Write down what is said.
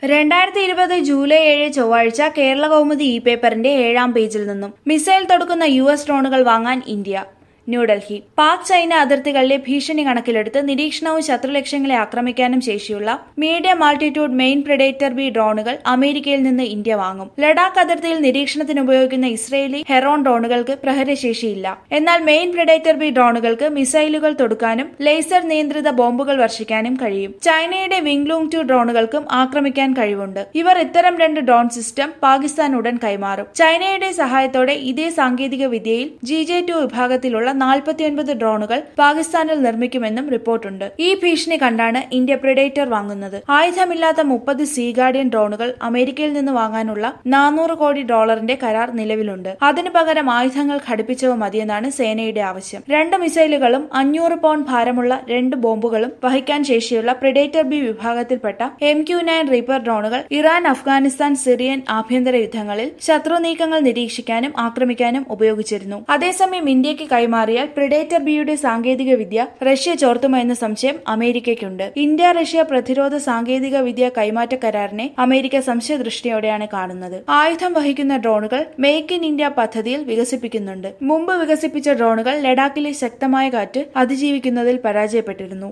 രണ്ടായിരത്തി ഇരുപത് ജൂലൈ ഏഴ് ചൊവ്വാഴ്ച കേരള കൗമുദി ഇ പേപ്പറിന്റെ ഏഴാം പേജിൽ നിന്നും മിസൈൽ തൊടുക്കുന്ന യു എസ് ഡ്രോണുകൾ വാങ്ങാൻ ഇന്ത്യ ന്യൂഡൽഹി പാക് ചൈന അതിർത്തികളിലെ ഭീഷണി കണക്കിലെടുത്ത് നിരീക്ഷണവും ശത്രുലക്ഷ്യങ്ങളെ ആക്രമിക്കാനും ശേഷിയുള്ള medium altitude main predator B ഡ്രോണുകൾ അമേരിക്കയിൽ നിന്ന് ഇന്ത്യ വാങ്ങും ലഡാക്ക് അതിർത്തിയിൽ നിരീക്ഷണത്തിന് ഉപയോഗിക്കുന്ന ഇസ്രയേലി ഹെറോൺ ഡ്രോണുകൾക്ക് പ്രഹരശേഷിയില്ല എന്നാൽ മെയിൻ പ്രെഡേറ്റർ ബി ഡ്രോണുകൾക്ക് മിസൈലുകൾ തൊടുക്കാനും ലേസർ നിയന്ത്രിത ബോംബുകൾ വർഷിക്കാനും കഴിയും ചൈനയുടെ വിംഗ്ലൂങ് ടു ഡ്രോണുകൾക്കും ആക്രമിക്കാൻ കഴിവുണ്ട് ഇവർ ഇത്തരം രണ്ട് ഡ്രോൺ സിസ്റ്റം പാകിസ്ഥാൻ ഉടൻ കൈമാറും ചൈനയുടെ സഹായത്തോടെ ഇതേ സാങ്കേതിക വിദ്യയിൽ ജി ജെ ടു വിഭാഗത്തിലുള്ള നാൽപ്പത്തിയൊൻപത് ഡ്രോണുകൾ പാകിസ്ഥാനിൽ നിർമ്മിക്കുമെന്നും റിപ്പോർട്ടുണ്ട് ഈ ഭീഷണി കണ്ടാണ് ഇന്ത്യ പ്രിഡേറ്റർ വാങ്ങുന്നത് ആയുധമില്ലാത്ത മുപ്പത് സീ ഗാർഡിയൻ ഡ്രോണുകൾ അമേരിക്കയിൽ നിന്ന് വാങ്ങാനുള്ള നാനൂറ് കോടി ഡോളറിന്റെ കരാർ നിലവിലുണ്ട് അതിനു പകരം ആയുധങ്ങൾ ഘടിപ്പിച്ചവ മതിയെന്നാണ് സേനയുടെ ആവശ്യം രണ്ട് മിസൈലുകളും അഞ്ഞൂറ് പൗണ്ട് ഭാരമുള്ള രണ്ട് ബോംബുകളും വഹിക്കാൻ ശേഷിയുള്ള പ്രിഡേറ്റർ ബി വിഭാഗത്തിൽപ്പെട്ട എം ക്യു നയൻ റീപ്പർ ഡ്രോണുകൾ ഇറാൻ അഫ്ഗാനിസ്ഥാൻ സിറിയൻ ആഭ്യന്തര യുദ്ധങ്ങളിൽ ശത്രു നീക്കങ്ങൾ നിരീക്ഷിക്കാനും ആക്രമിക്കാനും ഉപയോഗിച്ചിരുന്നു അതേസമയം ഇന്ത്യക്ക് കൈമാറിയാൽ പ്രിഡേറ്റർ ബിയുടെ സാങ്കേതിക വിദ്യ റഷ്യ ചോർത്തുമോ എന്ന സംശയം അമേരിക്കയ്ക്കുണ്ട് ഇന്ത്യ റഷ്യ പ്രതിരോധ സാങ്കേതിക വിദ്യ കൈമാറ്റ കരാറിനെ അമേരിക്ക സംശയദൃഷ്ടിയോടെയാണ് കാണുന്നത് ആയുധം വഹിക്കുന്ന ഡ്രോണുകൾ മേക്ക് ഇൻ ഇന്ത്യ പദ്ധതിയിൽ വികസിപ്പിക്കുന്നുണ്ട് മുമ്പ് വികസിപ്പിച്ച ഡ്രോണുകൾ ലഡാക്കിലെ ശക്തമായ കാറ്റ് അതിജീവിക്കുന്നതിൽ പരാജയപ്പെട്ടിരുന്നു